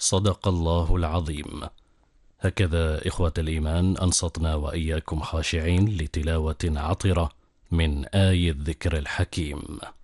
صدق الله العظيم هكذا إخوة الإيمان أنصتنا وإياكم خاشعين لتلاوة عطرة من آي الذكر الحكيم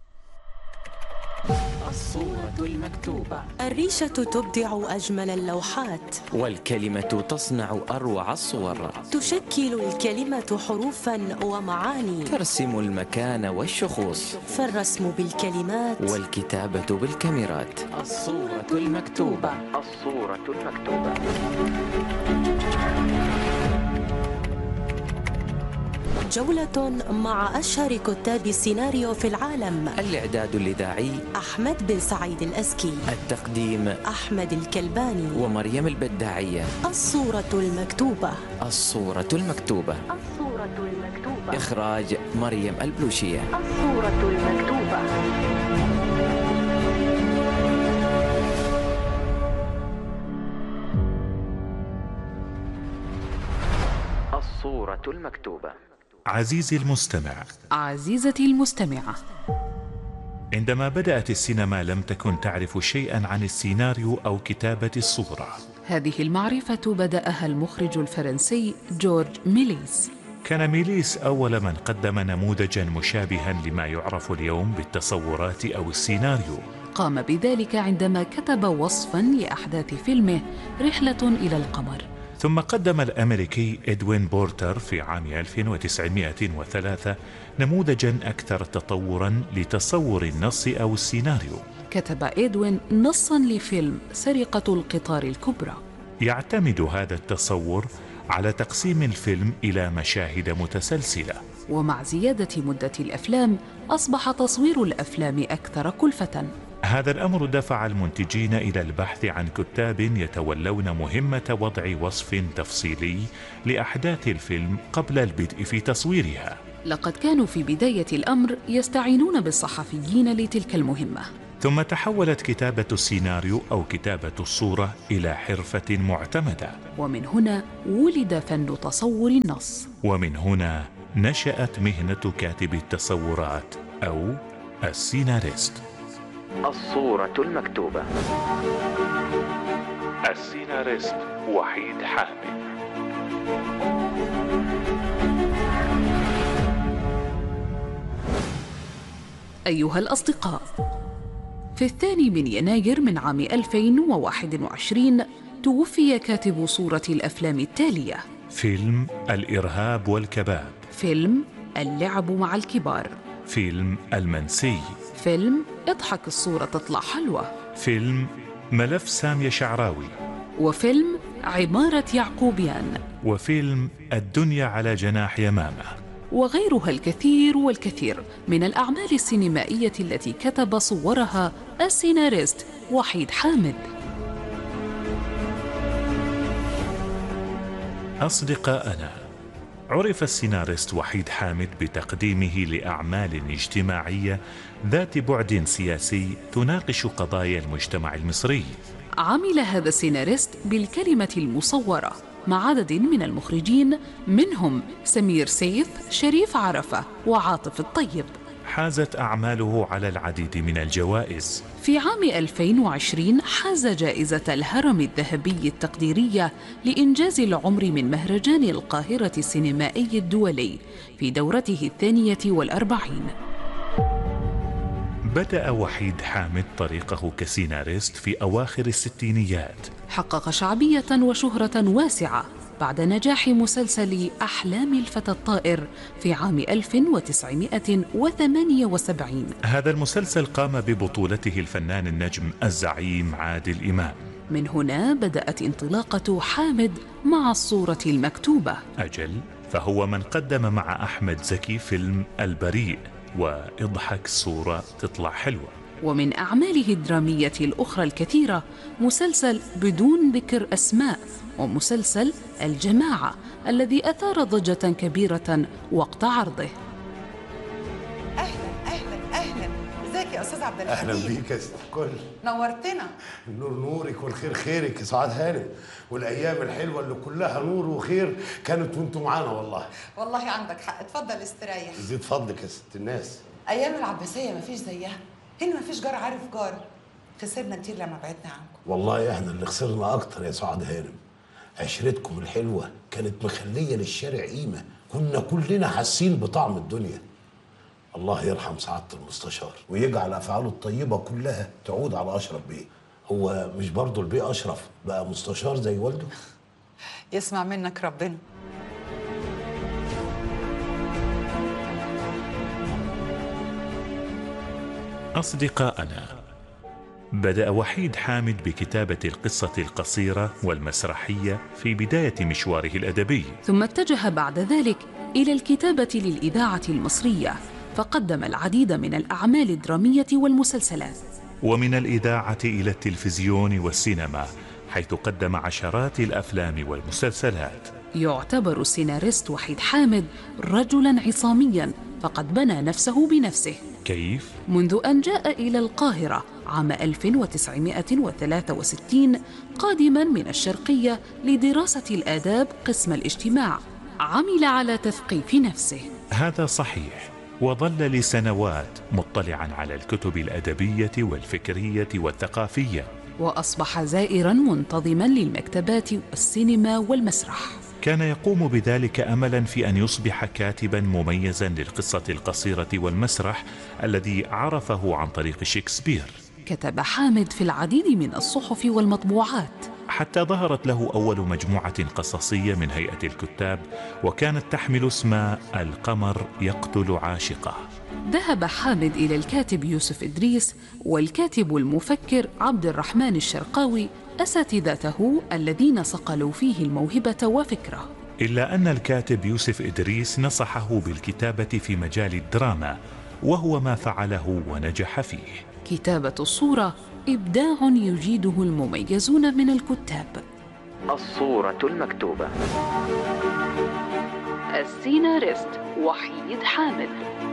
الصورة المكتوبة الريشة تبدع أجمل اللوحات والكلمة تصنع أروع الصور تشكل الكلمة حروفا ومعاني ترسم المكان والشخوص فالرسم بالكلمات والكتابة بالكاميرات الصورة المكتوبة الصورة المكتوبة جولة مع أشهر كتاب السيناريو في العالم الإعداد الإذاعي أحمد بن سعيد الأسكي التقديم أحمد الكلباني ومريم البداعية الصورة المكتوبة الصورة المكتوبة الصورة المكتوبة إخراج مريم البلوشية الصورة المكتوبة الصورة المكتوبة عزيزي المستمع عزيزتي المستمعة عندما بدأت السينما لم تكن تعرف شيئا عن السيناريو أو كتابة الصورة هذه المعرفة بدأها المخرج الفرنسي جورج ميليس كان ميليس أول من قدم نموذجا مشابها لما يعرف اليوم بالتصورات أو السيناريو قام بذلك عندما كتب وصفا لأحداث فيلمه رحلة إلى القمر ثم قدم الأمريكي إدوين بورتر في عام 1903 نموذجا أكثر تطورا لتصور النص أو السيناريو كتب إدوين نصا لفيلم سرقة القطار الكبرى يعتمد هذا التصور على تقسيم الفيلم إلى مشاهد متسلسلة ومع زيادة مدة الأفلام أصبح تصوير الأفلام أكثر كلفة هذا الأمر دفع المنتجين إلى البحث عن كتاب يتولون مهمة وضع وصف تفصيلي لأحداث الفيلم قبل البدء في تصويرها لقد كانوا في بداية الأمر يستعينون بالصحفيين لتلك المهمة ثم تحولت كتابة السيناريو أو كتابة الصورة إلى حرفة معتمدة ومن هنا ولد فن تصور النص ومن هنا نشأت مهنة كاتب التصورات أو السيناريست الصورة المكتوبة السيناريست وحيد حامد أيها الأصدقاء في الثاني من يناير من عام 2021 توفي كاتب صورة الأفلام التالية فيلم الإرهاب والكباب فيلم اللعب مع الكبار فيلم المنسي فيلم اضحك الصورة تطلع حلوة فيلم ملف سامية شعراوي وفيلم عمارة يعقوبيان وفيلم الدنيا على جناح يمامة وغيرها الكثير والكثير من الأعمال السينمائية التي كتب صورها السيناريست وحيد حامد أصدقاءنا عرف السيناريست وحيد حامد بتقديمه لأعمال اجتماعية ذات بعد سياسي تناقش قضايا المجتمع المصري عمل هذا السيناريست بالكلمة المصورة مع عدد من المخرجين منهم سمير سيف شريف عرفة وعاطف الطيب حازت أعماله على العديد من الجوائز في عام 2020 حاز جائزة الهرم الذهبي التقديرية لإنجاز العمر من مهرجان القاهرة السينمائي الدولي في دورته الثانية والأربعين بدأ وحيد حامد طريقه كسيناريست في أواخر الستينيات حقق شعبية وشهرة واسعة بعد نجاح مسلسل أحلام الفتى الطائر في عام 1978 هذا المسلسل قام ببطولته الفنان النجم الزعيم عادل إمام من هنا بدأت انطلاقة حامد مع الصورة المكتوبة أجل فهو من قدم مع أحمد زكي فيلم البريء واضحك صورة تطلع حلوة ومن أعماله الدرامية الأخرى الكثيرة مسلسل بدون ذكر أسماء ومسلسل الجماعة الذي أثار ضجة كبيرة وقت عرضه اهلا اهلا اهلا ازيك يا استاذ عبد الحميد اهلا بيك يا ست الكل نورتنا النور نورك والخير خيرك يا سعاد هانم والايام الحلوه اللي كلها نور وخير كانت وانتم معانا والله والله عندك حق اتفضل استريح زيد فضلك يا ست الناس ايام العباسيه مفيش زيها هنا مفيش جار عارف جار خسرنا كتير لما بعدنا عنكم والله احنا اللي خسرنا اكتر يا سعاد هانم عشرتكم الحلوه كانت مخليه للشارع قيمه كنا كلنا حاسين بطعم الدنيا الله يرحم سعاده المستشار ويجعل افعاله الطيبه كلها تعود على اشرف بيه هو مش برضه البيه اشرف بقى مستشار زي والده يسمع منك ربنا أصدقائنا بدأ وحيد حامد بكتابة القصة القصيرة والمسرحية في بداية مشواره الأدبي ثم اتجه بعد ذلك إلى الكتابة للإذاعة المصرية فقدم العديد من الأعمال الدرامية والمسلسلات ومن الإذاعة إلى التلفزيون والسينما حيث قدم عشرات الأفلام والمسلسلات يعتبر السيناريست وحيد حامد رجلا عصاميا فقد بنى نفسه بنفسه كيف؟ منذ أن جاء إلى القاهرة عام 1963 قادما من الشرقية لدراسة الآداب قسم الاجتماع عمل على تثقيف نفسه هذا صحيح وظل لسنوات مطلعا على الكتب الأدبية والفكرية والثقافية وأصبح زائرا منتظما للمكتبات والسينما والمسرح كان يقوم بذلك املا في ان يصبح كاتبا مميزا للقصه القصيره والمسرح الذي عرفه عن طريق شكسبير كتب حامد في العديد من الصحف والمطبوعات حتى ظهرت له اول مجموعه قصصيه من هيئه الكتاب وكانت تحمل اسم القمر يقتل عاشقه ذهب حامد إلى الكاتب يوسف إدريس والكاتب المفكر عبد الرحمن الشرقاوي أساتذته الذين صقلوا فيه الموهبة وفكره الا ان الكاتب يوسف ادريس نصحه بالكتابه في مجال الدراما وهو ما فعله ونجح فيه كتابة الصورة إبداع يجيده المميزون من الكتاب الصورة المكتوبة السيناريست وحيد حامد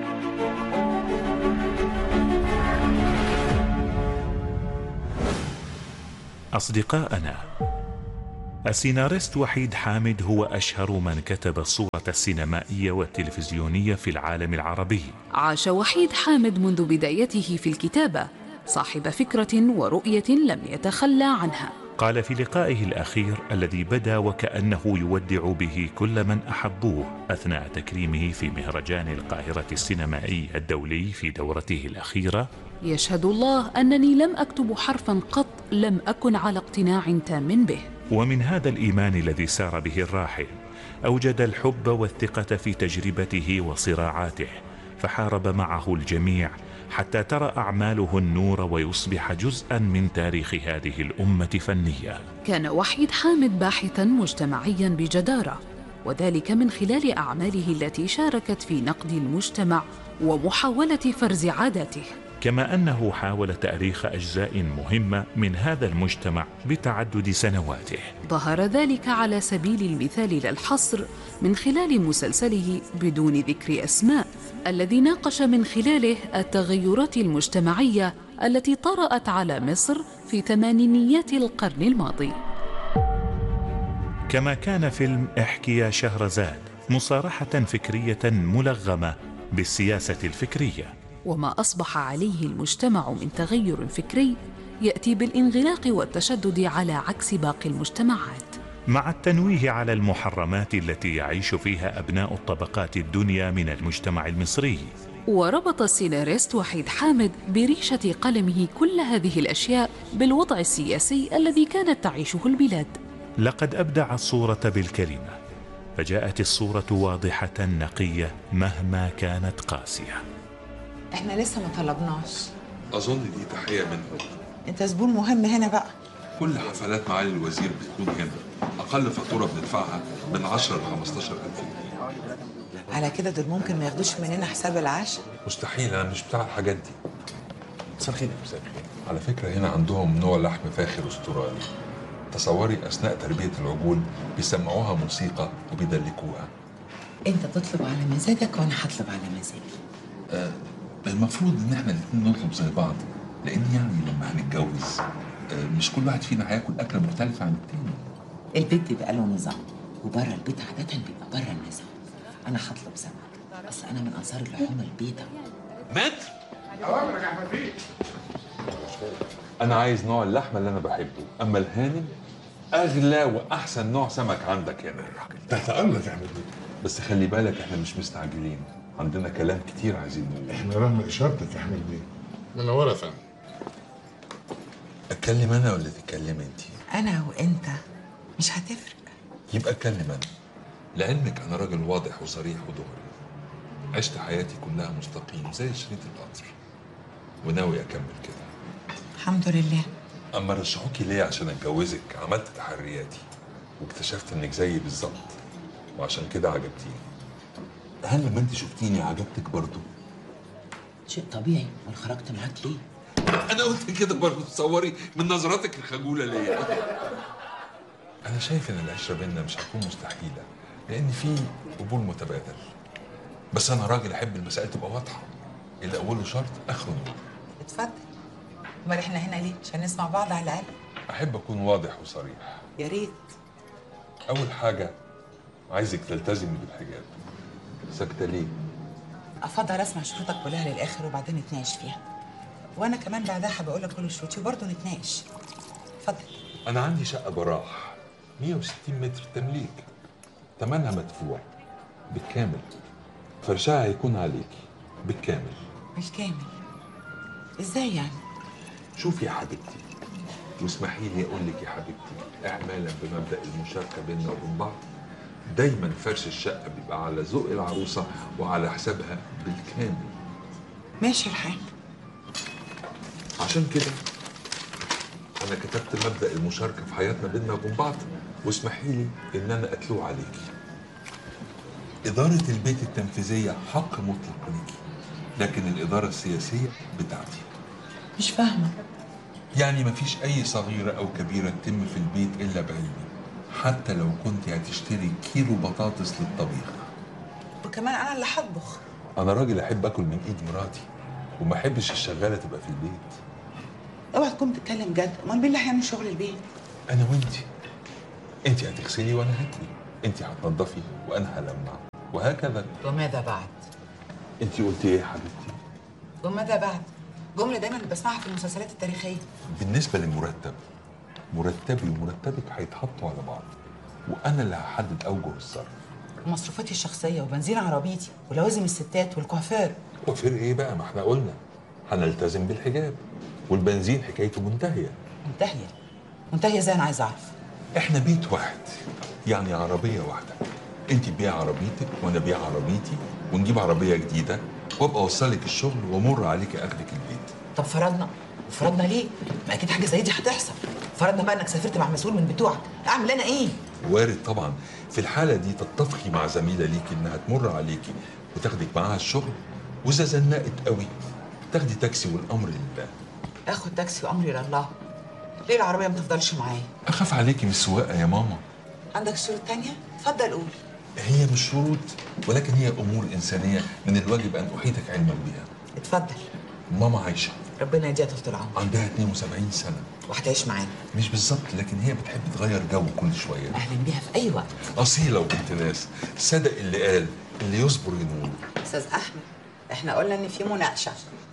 أصدقائنا السيناريست وحيد حامد هو أشهر من كتب الصورة السينمائية والتلفزيونية في العالم العربي عاش وحيد حامد منذ بدايته في الكتابة صاحب فكرة ورؤية لم يتخلى عنها قال في لقائه الأخير الذي بدا وكأنه يودع به كل من أحبوه أثناء تكريمه في مهرجان القاهرة السينمائي الدولي في دورته الأخيرة يشهد الله أنني لم أكتب حرفا قط لم أكن على اقتناع تام به ومن هذا الإيمان الذي سار به الراحل أوجد الحب والثقة في تجربته وصراعاته فحارب معه الجميع حتى ترى أعماله النور ويصبح جزءا من تاريخ هذه الأمة فنيا كان وحيد حامد باحثا مجتمعيا بجدارة وذلك من خلال أعماله التي شاركت في نقد المجتمع ومحاولة فرز عاداته كما أنه حاول تأريخ أجزاء مهمة من هذا المجتمع بتعدد سنواته ظهر ذلك على سبيل المثال لا الحصر من خلال مسلسله بدون ذكر اسماء الذي ناقش من خلاله التغيرات المجتمعيه التي طرات على مصر في ثمانينيات القرن الماضي كما كان فيلم احكي يا شهرزاد مصارحة فكرية ملغمة بالسياسة الفكرية وما اصبح عليه المجتمع من تغير فكري ياتي بالانغلاق والتشدد على عكس باقي المجتمعات مع التنويه على المحرمات التي يعيش فيها أبناء الطبقات الدنيا من المجتمع المصري وربط السيناريست وحيد حامد بريشة قلمه كل هذه الأشياء بالوضع السياسي الذي كانت تعيشه البلاد لقد أبدع الصورة بالكلمة فجاءت الصورة واضحة نقية مهما كانت قاسية احنا لسه ما طلبناش أظن دي تحية منه انت زبون مهم هنا بقى كل حفلات معالي الوزير بتكون هنا أقل فاتورة بندفعها من 10 ل 15 ألف جنيه على كده دول ممكن ما ياخدوش مننا حساب العشاء مستحيل أنا مش بتاع الحاجات دي مساء الخير مساء الخير على فكرة هنا عندهم نوع لحم فاخر أسترالي تصوري أثناء تربية العجول بيسمعوها موسيقى وبيدلكوها انت تطلب على مزاجك وانا هطلب على مزاجي آه المفروض إن إحنا الاتنين نطلب زي بعض لأن يعني لما هنتجوز آه مش كل واحد فينا هياكل أكلة مختلفة عن التاني البيت بيبقى له نظام وبره البيت عادة بيبقى بره النظام انا هطلب سمك بس انا من انصار اللحوم البيضاء متر انا عايز نوع اللحمه اللي انا بحبه اما الهانم اغلى واحسن نوع سمك عندك هنا تحت امرك يا احمد بيه بس خلي بالك احنا مش مستعجلين عندنا كلام كتير عايزين نقوله احنا رغم اشارتك يا احمد بيه منوره يا فندم اتكلم انا ولا تتكلم انت انا وانت مش هتفرق يبقى اتكلم انا لعلمك انا راجل واضح وصريح ودغري عشت حياتي كلها مستقيم زي شريط القطر وناوي اكمل كده الحمد لله اما رشحوكي ليه عشان اتجوزك عملت تحرياتي واكتشفت انك زيي بالظبط وعشان كده عجبتيني هل لما انت شفتيني عجبتك برضو شيء طبيعي امال خرجت معاك ليه انا قلت كده برضو تصوري من نظراتك الخجوله ليا انا شايف ان العشره بينا مش هتكون مستحيله لان في قبول متبادل بس انا راجل احب المسائل تبقى واضحه اللي اوله شرط اخره نور اتفضل امال احنا هنا ليه عشان نسمع بعض على الاقل احب اكون واضح وصريح يا ريت اول حاجه عايزك تلتزمي بالحجاب ساكته ليه افضل اسمع شروطك كلها للاخر وبعدين نتناقش فيها وانا كمان بعدها هبقول لك كل شروطي وبرضه نتناقش اتفضل انا عندي شقه براح 160 متر تمليك تمنها مدفوع بالكامل فرشها هيكون عليكي بالكامل بالكامل ازاي يعني شوفي يا حبيبتي واسمحي لي اقول لك يا حبيبتي اعمالا بمبدا المشاركه بيننا وبين بعض دايما فرش الشقه بيبقى على ذوق العروسه وعلى حسابها بالكامل ماشي الحال عشان كده انا كتبت مبدا المشاركه في حياتنا بيننا وبين بعض واسمحي لي ان انا اتلو عليكي اداره البيت التنفيذيه حق مطلق ليكي لكن الاداره السياسيه بتاعتي مش فاهمه يعني مفيش اي صغيره او كبيره تتم في البيت الا بعلمي حتى لو كنت هتشتري كيلو بطاطس للطبيخ وكمان انا اللي هطبخ انا راجل احب اكل من ايد مراتي وما احبش الشغاله تبقى في البيت اوعى تكون بتتكلم جد امال مين اللي هيعمل شغل البيت انا وانتي انت هتغسلي وانا هكوي انت هتنضفي وانا هلمع وهكذا وماذا بعد انت قلتي ايه يا حبيبتي وماذا بعد جمله دايما اللي بسمعها في المسلسلات التاريخيه بالنسبه للمرتب مرتبي ومرتبك هيتحطوا على بعض وانا اللي هحدد اوجه الصرف ومصروفاتي الشخصيه وبنزين عربيتي ولوازم الستات والكوافير وفر ايه بقى ما احنا قلنا هنلتزم بالحجاب والبنزين حكايته منتهيه منتهيه منتهيه ازاي انا عايز اعرف احنا بيت واحد يعني عربيه واحده انت تبيع عربيتك وانا ابيع عربيتي ونجيب عربيه جديده وابقى اوصلك الشغل وامر عليك اخدك البيت طب فرضنا فرضنا ليه ما اكيد حاجه زي دي هتحصل فرضنا بقى انك سافرت مع مسؤول من بتوعك اعمل انا ايه وارد طبعا في الحاله دي تتفقي مع زميله ليكي انها تمر عليكي وتاخدك معاها الشغل واذا زنقت قوي تاخدي تاكسي والامر لله اخد تاكسي وامري لله ليه العربيه ما تفضلش معايا اخاف عليكي من السواقه يا ماما عندك شروط تانية اتفضل قول هي مش شروط ولكن هي امور انسانيه من الواجب ان احيطك علما بها اتفضل ماما عايشه ربنا يديها طول العمر عندها 72 سنه وهتعيش معانا مش بالظبط لكن هي بتحب تغير جو كل شويه اهلا بيها في اي وقت اصيله وبنت ناس صدق اللي قال اللي يصبر ينول استاذ احمد احنا قلنا ان في مناقشه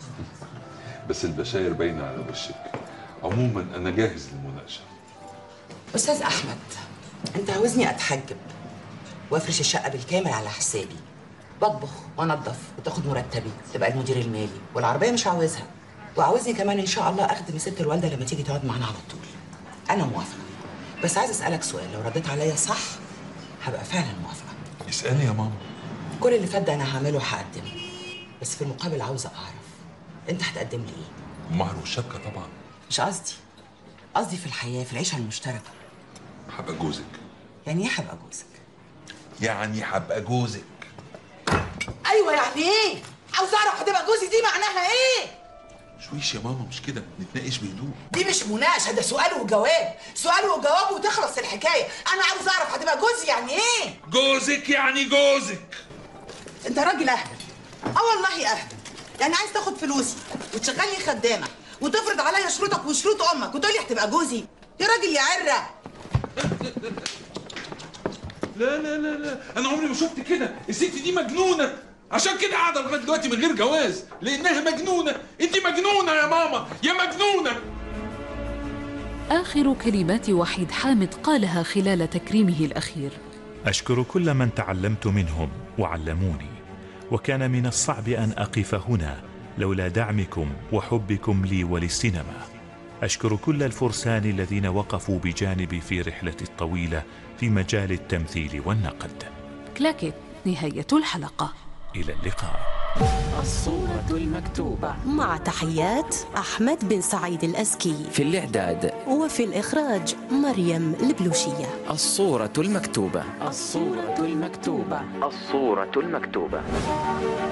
بس البشاير باينه على وشك عموما انا جاهز للمناقشه استاذ احمد انت عاوزني اتحجب وافرش الشقه بالكامل على حسابي بطبخ وانضف وتاخد مرتبي تبقى المدير المالي والعربيه مش عاوزها وعاوزني كمان ان شاء الله اخدم ست الوالده لما تيجي تقعد معانا على طول انا موافقه بس عايز اسالك سؤال لو رديت عليا صح هبقى فعلا موافقه اسالي يا ماما كل اللي فات ده انا هعمله هقدمه بس في المقابل عاوزه اعرف انت هتقدم لي ايه مهر والشبكه طبعا مش قصدي قصدي في الحياه في العيشه المشتركه هبقى جوزك يعني ايه هبقى جوزك يعني هبقى جوزك ايوه يعني ايه عاوز اعرف هتبقى جوزي دي معناها ايه شويش يا ماما مش كده نتناقش بهدوء دي مش مناقشه ده سؤال وجواب سؤال وجواب وتخلص الحكايه انا عاوز اعرف هتبقى جوزي يعني ايه جوزك يعني جوزك انت راجل اهبل اه والله اهبل يعني عايز تاخد فلوسي وتشغلني خدامه وتفرض عليا شروطك وشروط امك وتقول لي هتبقى جوزي يا راجل يا عره لا لا لا لا انا عمري ما شفت كده الست دي مجنونه عشان كده قاعده لغايه دلوقتي من غير جواز لانها مجنونه انت مجنونه يا ماما يا مجنونه آخر كلمات وحيد حامد قالها خلال تكريمه الأخير أشكر كل من تعلمت منهم وعلموني وكان من الصعب أن أقف هنا لولا دعمكم وحبكم لي وللسينما أشكر كل الفرسان الذين وقفوا بجانبي في رحلتي الطويلة في مجال التمثيل والنقد كلاكيت نهاية الحلقة إلى اللقاء الصورة المكتوبة مع تحيات أحمد بن سعيد الأزكي في الإعداد وفي الإخراج مريم البلوشية الصورة المكتوبة الصورة المكتوبة الصورة المكتوبة